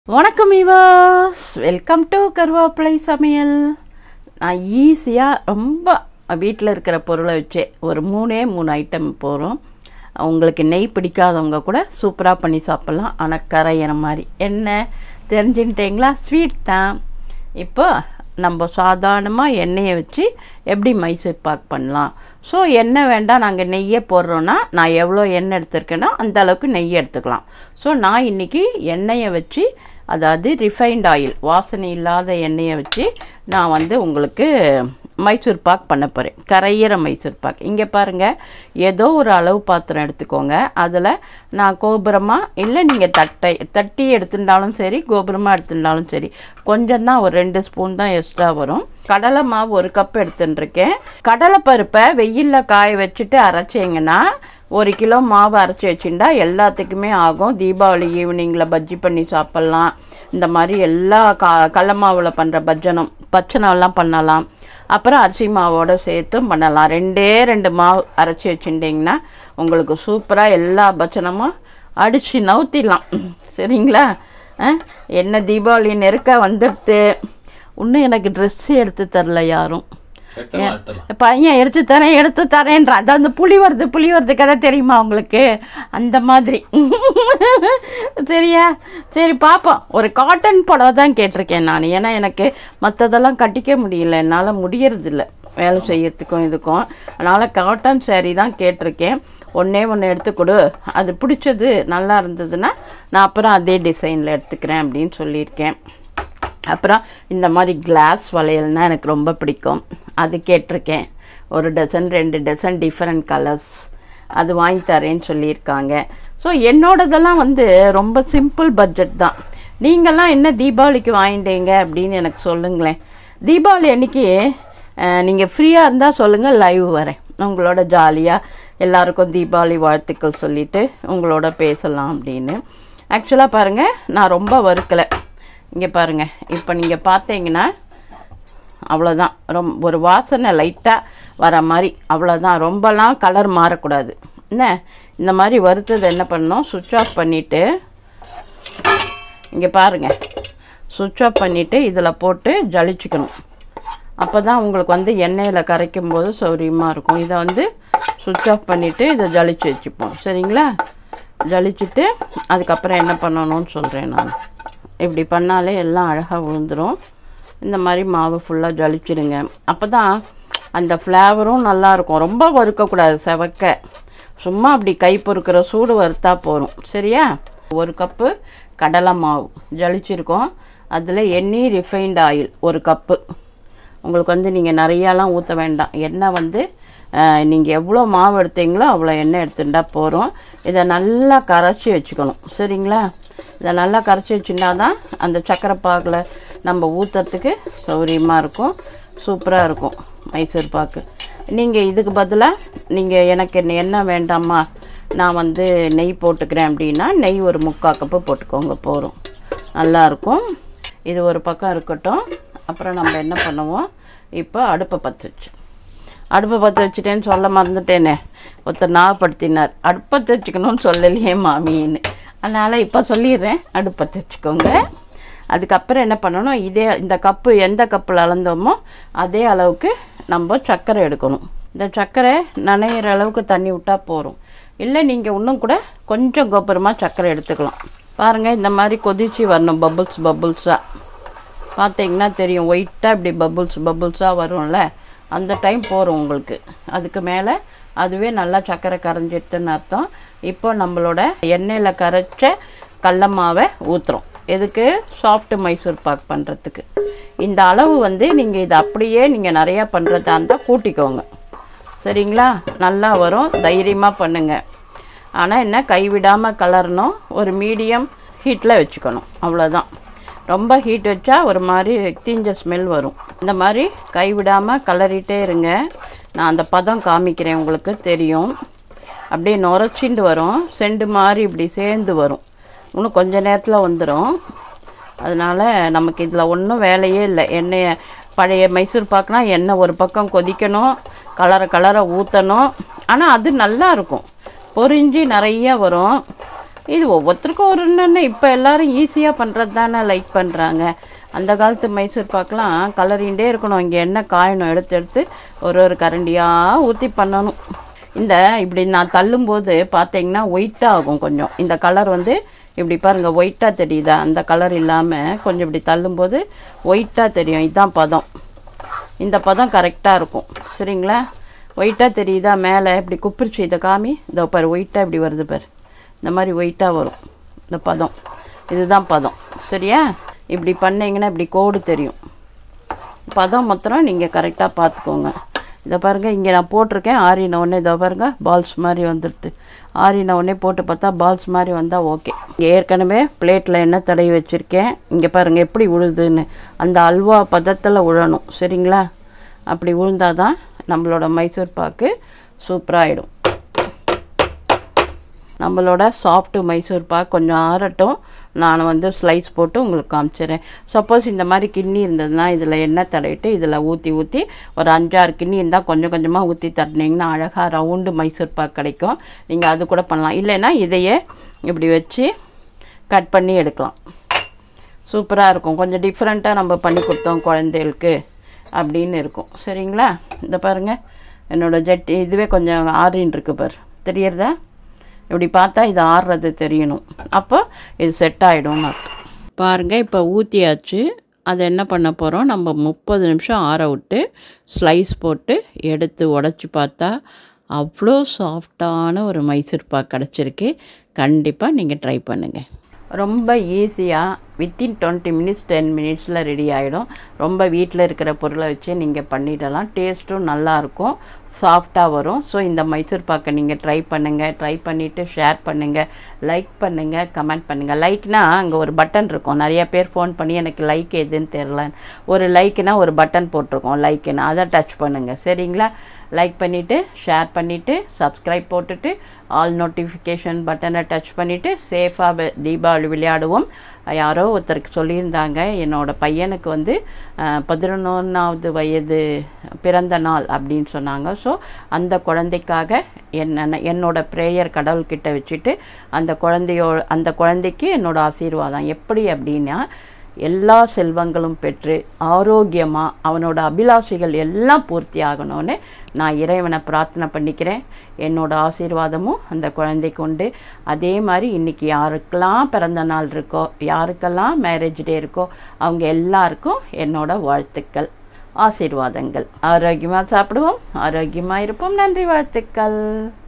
வணக்கம் ஈவர்ஸ் welcome to கருவேப்பிலை சமையல் நான் ஈஸியாக ரொம்ப வீட்டில் இருக்கிற பொருளை வச்சே ஒரு மூணே மூணு ஐட்டம் போகிறோம் உங்களுக்கு நெய் பிடிக்காதவங்க கூட சூப்பராக பண்ணி சாப்பிட்லாம் ஆனால் கரையிற மாதிரி என்ன தெரிஞ்சுக்கிட்டீங்களா ஸ்வீட் தான் இப்போ நம்ம சாதாரணமாக எண்ணெயை வச்சு எப்படி மைசூர் பாக் பண்ணலாம் ஸோ எண்ணெய் வேண்டாம் நாங்கள் நெய்யே போடுறோன்னா நான் எவ்வளோ எண்ணெய் எடுத்திருக்கேனோ அந்த அளவுக்கு நெய் எடுத்துக்கலாம் ஸோ நான் இன்றைக்கி எண்ணெயை வச்சு அதாவது ரிஃபைண்ட் ஆயில் வாசனை இல்லாத எண்ணெயை வச்சு நான் வந்து உங்களுக்கு மைசூர் பாக் பண்ண போகிறேன் கரையிற மைசூர் பாக் இங்கே பாருங்கள் ஏதோ ஒரு அளவு பாத்திரம் எடுத்துக்கோங்க அதில் நான் கோபுரமாக இல்லை நீங்கள் தட்டை தட்டி எடுத்துட்டாலும் சரி கோபுரமாக எடுத்துட்டாலும் சரி கொஞ்சம் தான் ஒரு ரெண்டு ஸ்பூன் தான் எக்ஸ்ட்ரா வரும் கடலை மாவு ஒரு கப் எடுத்துட்டுருக்கேன் கடலை பருப்பை வெயிலில் காய வச்சுட்டு அரைச்சிங்கன்னா ஒரு கிலோ மாவு அரைச்சி வச்சுட்டா எல்லாத்துக்குமே ஆகும் தீபாவளி ஈவினிங்கில் பஜ்ஜி பண்ணி சாப்பிட்லாம் இந்த மாதிரி எல்லா கா கடல மாவில் பண்ணுற பஜ்ஜனம் பச்சனம்லாம் பண்ணலாம் அப்புறம் அரிசி மாவோட சேர்த்தும் பண்ணலாம் ரெண்டே ரெண்டு மாவு அரைச்சி வச்சுட்டிங்கன்னா உங்களுக்கு சூப்பராக எல்லா பட்சணமும் அடித்து நவுத்திடலாம் சரிங்களா என்ன தீபாவளி நெருக்க வந்துடுது இன்னும் எனக்கு ட்ரெஸ்ஸு எடுத்து தரல யாரும் எடுத்துடலாம், எடுத்துடலாம். பையன் எடுத்து தரேன் எடுத்து தரேன்றான் அதான் அந்த புளி வருது புளி வருது கதை தெரியுமா உங்களுக்கு அந்த மாதிரி சரியா சரி பார்ப்போம் ஒரு காட்டன் புடவை தான் கேட்டிருக்கேன் நான் ஏன்னா எனக்கு மற்றதெல்லாம் கட்டிக்க முடியல என்னால் முடியறதில்ல வேலை செய்யறதுக்கும் இதுக்கும் அதனால் காட்டன் saree தான் கேட்டிருக்கேன் ஒன்றே ஒன்று எடுத்து கொடு அது பிடிச்சது நல்லா இருந்ததுன்னா நான் அப்புறம் அதே டிசைனில் எடுத்துக்கிறேன் அப்படின்னு சொல்லியிருக்கேன் அப்புறம் இந்த மாதிரி கிளாஸ் வளையல்னால் எனக்கு ரொம்ப பிடிக்கும் அது கேட்டிருக்கேன் ஒரு டசன் ரெண்டு டசன் டிஃப்ரெண்ட் கலர்ஸ் அது வாங்கி தரேன்னு சொல்லியிருக்காங்க ஸோ என்னோடதெல்லாம் வந்து ரொம்ப சிம்பிள் பட்ஜெட் தான் நீங்கள்லாம் என்ன தீபாவளிக்கு வாங்கிட்டீங்க அப்படின்னு எனக்கு சொல்லுங்களேன் தீபாவளி அன்னைக்கு நீங்கள் ஃப்ரீயாக இருந்தால் சொல்லுங்கள் லைவ் வரேன் உங்களோட ஜாலியாக எல்லாருக்கும் தீபாவளி வாழ்த்துக்கள் சொல்லிவிட்டு உங்களோட பேசலாம் அப்படின்னு ஆக்சுவலாக பாருங்கள் நான் ரொம்ப வறுக்கலை இங்கே பாருங்கள் இப்போ நீங்கள் பார்த்தீங்கன்னா அவ்வளோதான் ரொம் ஒரு வாசனை லைட்டாக வர மாதிரி அவ்வளோதான் ரொம்பலாம் கலர் மாறக்கூடாது என்ன இந்த மாதிரி வறுத்தது என்ன பண்ணணும் சுவிட்ச் ஆஃப் பண்ணிவிட்டு இங்கே பாருங்கள் சுவிட்ச் ஆஃப் பண்ணிவிட்டு இதில் போட்டு ஜலிச்சுக்கணும் அப்போ தான் உங்களுக்கு வந்து எண்ணெயில் கரைக்கும் போது சௌரியமாக இருக்கும் இதை வந்து சுவிட்ச் ஆஃப் பண்ணிவிட்டு இதை ஜலிச்சு வச்சுப்போம் சரிங்களா ஜலிச்சுட்டு அதுக்கப்புறம் என்ன பண்ணணும்னு சொல்கிறேன் நான் இப்படி பண்ணாலே எல்லாம் அழகாக விழுந்துடும் இந்த மாதிரி மாவு ஃபுல்லாக ஜலிச்சிடுங்க அப்போ தான் அந்த ஃப்ளேவரும் நல்லாயிருக்கும் ரொம்ப வறுக்கக்கூடாது செவக்க சும்மா அப்படி கை பொறுக்கிற சூடு வறுத்தா போதும் சரியா ஒரு கப்பு கடலை மாவு ஜலிச்சிருக்கோம் அதில் எண்ணெய் ரிஃபைண்ட் ஆயில் ஒரு கப்பு உங்களுக்கு வந்து நீங்கள் நிறையாலாம் ஊற்ற வேண்டாம் எண்ணெய் வந்து நீங்கள் எவ்வளோ மாவு எடுத்தீங்களோ அவ்வளோ எண்ணெய் எடுத்துட்டா போகிறோம் இதை நல்லா கரைச்சி வச்சுக்கணும் சரிங்களா இதை நல்லா கரைச்சி வச்சுனா தான் அந்த சக்கரை பாகில் நம்ம ஊற்றுறதுக்கு சௌரியமாக இருக்கும் சூப்பராக இருக்கும் மைசூர் பாக்கு நீங்கள் இதுக்கு பதிலாக நீங்கள் எனக்கு என்ன- எண்ணெய் வேண்டாமா நான் வந்து நெய் போட்டுக்கிறேன் அப்படின்னா நெய் ஒரு முக்கால் கப்பு போட்டுக்கோங்க போகிறோம் நல்லாயிருக்கும் இது ஒரு பக்கம் இருக்கட்டும் அப்புறம் நம்ம என்ன பண்ணுவோம் இப்போ அடுப்பை பற்ற வச்சு அடுப்பை பற்ற வச்சுட்டேன்னு சொல்ல மறந்துட்டேனே ஒருத்தர் ஞாபகப்படுத்தினார் அடுப்பை வச்சுக்கணும்னு சொல்லலையே மாமின்னு அதனால் இப்போ சொல்லிடுறேன் அடுப்பை வச்சுக்கோங்க அதுக்கப்புறம் என்ன பண்ணணும் இதே இந்த கப்பு எந்த கப்பில் அளந்தோமோ அதே அளவுக்கு நம்ம சர்க்கரை எடுக்கணும் இந்த சர்க்கரை நனையிற அளவுக்கு தண்ணி விட்டால் போதும் இல்லை நீங்கள் இன்னும் கூட கொஞ்சம் கோபுரமாக சர்க்கரை எடுத்துக்கலாம் பாருங்கள் இந்த மாதிரி கொதிச்சு வரணும் பபுள்ஸ் பபுள்ஸாக பார்த்தீங்கன்னா தெரியும் ஒயிட்டாக இப்படி பபுள்ஸ் பபுள்ஸாக வரும்ல அந்த டைம் போகிறோம் உங்களுக்கு அதுக்கு மேலே அதுவே நல்லா சர்க்கரை கரைஞ்சிட்டுன்னு அர்த்தம் இப்போ நம்மளோட எண்ணெயில் கரைச்ச கடல மாவை ஊற்றுறோம் எதுக்கு சாஃப்ட் மைசூர் பாக் பண்ணுறதுக்கு இந்த அளவு வந்து நீங்கள் இதை அப்படியே நீங்கள் நிறையா பண்ணுறதா இருந்தால் கூட்டிக்கோங்க சரிங்களா நல்லா வரும் தைரியமாக பண்ணுங்கள் ஆனால் என்ன கைவிடாமல் கலரணும் ஒரு மீடியம் ஹீட்டில் வச்சுக்கணும் அவ்வளோதான் ரொம்ப ஹீட் வச்சா ஒரு மாதிரி தீஞ்ச ஸ்மெல் வரும் இந்த மாதிரி கைவிடாமல் கலரிட்டே இருங்க நான் அந்த பதம் காமிக்கிறேன் உங்களுக்கு தெரியும் அப்படியே நுரைச்சிண்டு வரும் செண்டு மாதிரி இப்படி சேர்ந்து வரும் இன்னும் கொஞ்ச நேரத்தில் வந்துடும் அதனால் நமக்கு இதில் ஒன்றும் வேலையே இல்லை எண்ணெயை பழைய மைசூர் பாக்குனா எண்ணெய் ஒரு பக்கம் கொதிக்கணும் கலரை கலரை ஊற்றணும் ஆனால் அது நல்லா இருக்கும் பொரிஞ்சு நிறைய வரும் இது ஒவ்வொருத்தருக்கும் ஒரு என்னென்ன இப்போ எல்லாரும் ஈஸியாக பண்ணுறது தானே லைக் பண்ணுறாங்க அந்த காலத்து மைசூர் பாக்கெலாம் கலரிண்டே இருக்கணும் இங்கே என்ன காயணும் எடுத்து எடுத்து ஒரு ஒரு கரண்டியாக ஊற்றி பண்ணணும் இந்த இப்படி நான் தள்ளும்போது பார்த்தீங்கன்னா ஒயிட்டாக ஆகும் கொஞ்சம் இந்த கலர் வந்து இப்படி பாருங்கள் ஒயிட்டாக தெரியுதா அந்த கலர் இல்லாமல் கொஞ்சம் இப்படி தள்ளும்போது ஒயிட்டாக தெரியும் இதுதான் பதம் இந்த பதம் கரெக்டாக இருக்கும் சரிங்களா ஒயிட்டாக தெரியுதா மேலே இப்படி குப்பிரிச்சு இதை காமி இதோ பாரு ஒயிட்டாக இப்படி வருது பாரு இந்த மாதிரி ஒயிட்டாக வரும் இந்த பதம் இதுதான் பதம் சரியா இப்படி பண்ணீங்கன்னா இப்படி கோடு தெரியும் பதம் மாத்திரம் நீங்கள் கரெக்டாக பார்த்துக்கோங்க இதை பாருங்கள் இங்கே நான் போட்டிருக்கேன் ஆறின உடனே இதை பாருங்கள் பால்ஸ் மாதிரி வந்துடுது ஆறின உடனே போட்டு பார்த்தா பால்ஸ் மாதிரி வந்தால் ஓகே இங்கே ஏற்கனவே பிளேட்டில் எண்ணெய் தடவி வச்சுருக்கேன் இங்கே பாருங்கள் எப்படி உழுதுன்னு அந்த அல்வா பதத்தில் உழணும் சரிங்களா அப்படி உழுந்தால் தான் நம்மளோட மைசூர் பாக்கு சூப்பராகிடும் நம்மளோட சாஃப்ட்டு மைசூர் பாக் கொஞ்சம் ஆறட்டும் நான் வந்து ஸ்லைஸ் போட்டு உங்களுக்கு காமிச்சிடுறேன் சப்போஸ் இந்த மாதிரி கிண்ணி இருந்ததுன்னா இதில் எண்ணெய் தடவிட்டு இதில் ஊற்றி ஊற்றி ஒரு அஞ்சாறு கிண்ணி இருந்தால் கொஞ்சம் கொஞ்சமாக ஊற்றி தட்டினீங்கன்னா அழகாக ரவுண்டு மைசூர் பாக் கிடைக்கும் நீங்கள் அது கூட பண்ணலாம் இல்லைன்னா இதையே இப்படி வச்சு கட் பண்ணி எடுக்கலாம் சூப்பராக இருக்கும் கொஞ்சம் டிஃப்ரெண்ட்டாக நம்ம பண்ணி கொடுத்தோம் குழந்தைகளுக்கு அப்படின்னு இருக்கும் சரிங்களா இந்த பாருங்கள் என்னோடய ஜட்டி இதுவே கொஞ்சம் ஆறின்னு இருக்கு பாரு தெரியறதா இப்படி பார்த்தா இது ஆறுறது தெரியணும் அப்போ இது செட் ஆகிடும்னு அர்த்தம் பாருங்கள் இப்போ ஊற்றியாச்சு அதை என்ன பண்ண போகிறோம் நம்ம முப்பது நிமிஷம் ஆற விட்டு ஸ்லைஸ் போட்டு எடுத்து உடச்சி பார்த்தா அவ்வளோ சாஃப்டான ஒரு மைசூர் பாக் கிடச்சிருக்கு கண்டிப்பாக நீங்கள் ட்ரை பண்ணுங்கள் ரொம்ப ஈஸியாக வித்தின் டுவெண்ட்டி மினிட்ஸ் டென் மினிட்ஸில் ரெடி ஆகிடும் ரொம்ப வீட்டில் இருக்கிற பொருளை வச்சு நீங்கள் பண்ணிடலாம் டேஸ்ட்டும் நல்லாயிருக்கும் சாஃப்டாக வரும் ஸோ இந்த மைசூர் பாக்கை நீங்கள் ட்ரை பண்ணுங்கள் ட்ரை பண்ணிவிட்டு ஷேர் பண்ணுங்கள் லைக் பண்ணுங்கள் கமெண்ட் பண்ணுங்கள் லைக்னா அங்கே ஒரு பட்டன் இருக்கும் நிறைய பேர் ஃபோன் பண்ணி எனக்கு லைக் எதுன்னு தெரில ஒரு லைக்னா ஒரு பட்டன் போட்டிருக்கோம் லைக்குன்னு அதை டச் பண்ணுங்கள் சரிங்களா லைக் பண்ணிவிட்டு ஷேர் பண்ணிவிட்டு சப்ஸ்கிரைப் போட்டுட்டு ஆல் நோட்டிஃபிகேஷன் பட்டனை டச் பண்ணிவிட்டு சேஃபாக தீபாவளி விளையாடுவோம் யாரோ ஒருத்தருக்கு சொல்லியிருந்தாங்க என்னோட பையனுக்கு வந்து பதினொன்றாவது வயது பிறந்த நாள் அப்படின்னு சொன்னாங்க ஸோ அந்த குழந்தைக்காக என்ன என்னோட ப்ரேயர் கடவுள்கிட்ட வச்சுட்டு அந்த குழந்தையோ அந்த குழந்தைக்கு என்னோட ஆசீர்வாதம் எப்படி அப்படின்னா எல்லா செல்வங்களும் பெற்று ஆரோக்கியமாக அவனோட அபிலாஷைகள் எல்லாம் பூர்த்தி ஆகணும்னு நான் இறைவனை பிரார்த்தனை பண்ணிக்கிறேன் என்னோட ஆசீர்வாதமும் அந்த குழந்தைக்கு உண்டு அதே மாதிரி இன்றைக்கி யாருக்கெல்லாம் பிறந்த நாள் இருக்கோ யாருக்கெல்லாம் மேரேஜ் டே இருக்கோ அவங்க எல்லாருக்கும் என்னோட வாழ்த்துக்கள் ஆசீர்வாதங்கள் ஆரோக்கியமாக சாப்பிடுவோம் ஆரோக்கியமாக இருப்போம் நன்றி வாழ்த்துக்கள்